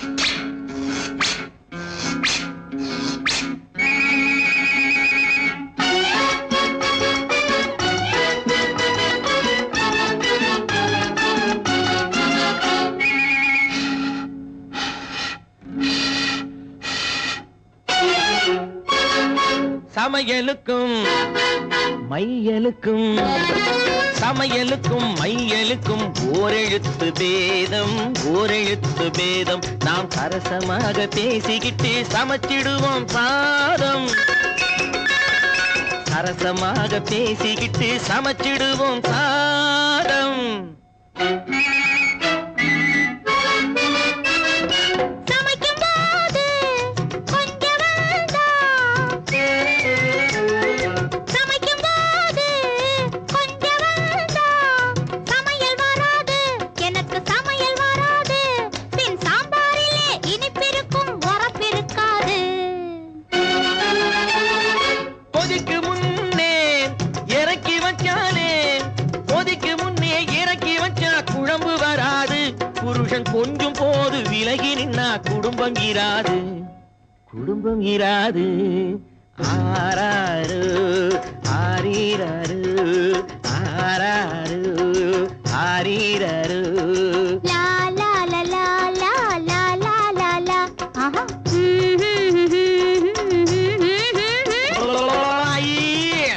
சமையலுக்கும் மையலுக்கும் சமையலுக்கும் மையலுக்கும் ஓரெழுத்து பேதம் ஓரெழுத்து பேதம் நாம் சரசமாக பேசிக்கிட்டு சமைச்சிடுவோம் சாதம் சரசமாக பேசிக்கிட்டு சமைச்சிடுவோம் சாதம் சமைக்கும் போது கொஞ்சம் வேண்டாம் சமைக்கும் போது கொஞ்சம் வேண்டாம் சமையல் வராது எனக்கு சமையல் வராது பின் சாம்பாரிலே இனிப்பிருக்கும் உரப்பிருக்காது கொதிக்கு முன்னே இறக்கி வச்சாலே கொதிக்கு முன்னே இறக்கி வச்சா குழம்பு வராது புருஷன் கொஞ்சம் போது விலகி நின்னா குடும்பம் இராது குடும்பம் இராது ஆராரு ஆரீராரு ஆராரு ஆரீராரு லா லா லா லா லா லா லா லா லா ஆஹா ஐயே!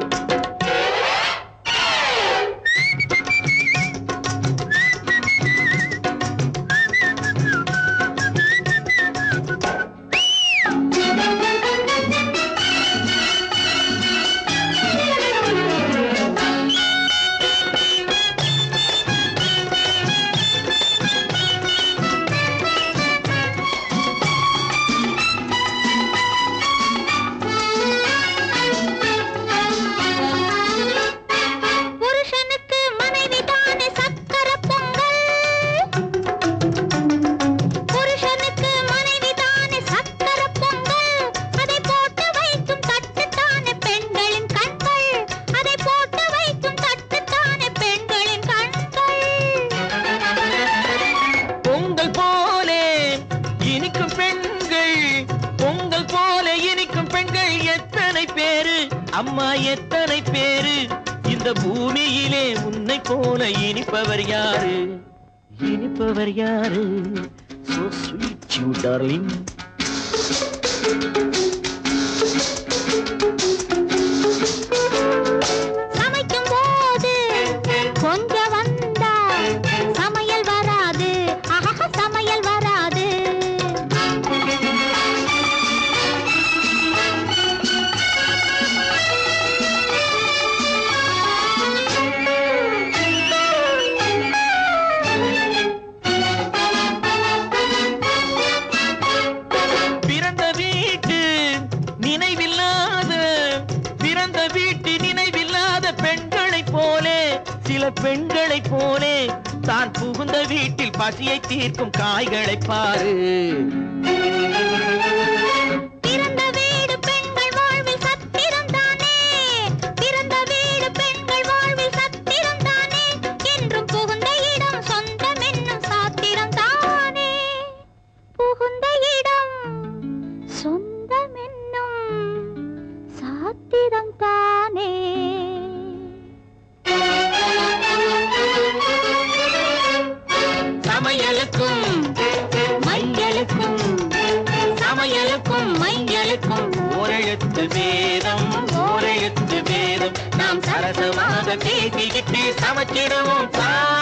புருஷனுக்கு மனைவி தானே சக்கர பொங்கல் புருஷனுக்கு மனைவி தானே சக்கர பொங்கல் அதை போட்டு வைக்கும் தட்டு தானே பெண்களின் கண்கள் அதை போட்டு வைக்கும் தட்டு தானே பெண்களின் கண்கள் பொங்கல் போலே இனிக்கும் பெண்கள் பொங்கல் போல இனிக்கும் பெண்கள் எத்தனை பேரு அம்மா எத்தனை பேரு இந்த பூமியிலே உன்னை போல இனிப்பவர் யாரு இனிப்பவர் யாரு So sweet you darling சமைக்கும் போது கொஞ்சம் வந்தா சமையல் வராது ஆஹா சமையல் வராது பிறந்த வீட்டு நினைவில்லாத பிறந்த வீட்டு நினைவில்லாத பெண்களைப் போலே சில பெண்களைப் போலே தான் புகுந்த வீட்டில் பசியை தீர்க்கும் காய்களைப் பாரு பிறந்த வீடு பெண்கள் வாழ்வில் சத்திரம் தானே பிறந்த வீடு பெண்கள் வாழ்வில் சத்திரம் தானே என்றும் புகுந்த இடம் சொந்தம் என்னும் சாத்திரம் தானே புகுந்த இடம் சொந்தம் என்னும் சாத்திரம் தானே சமையலுக்கும் மையலுக்கும் சமையலுக்கும் மையலுக்கும் ஓரெழுத்து வேதம் ஓரெழுத்து வேதம் நாம் சரசமாக பேசிக்கிட்டு சமைச்சிடுவோம் சா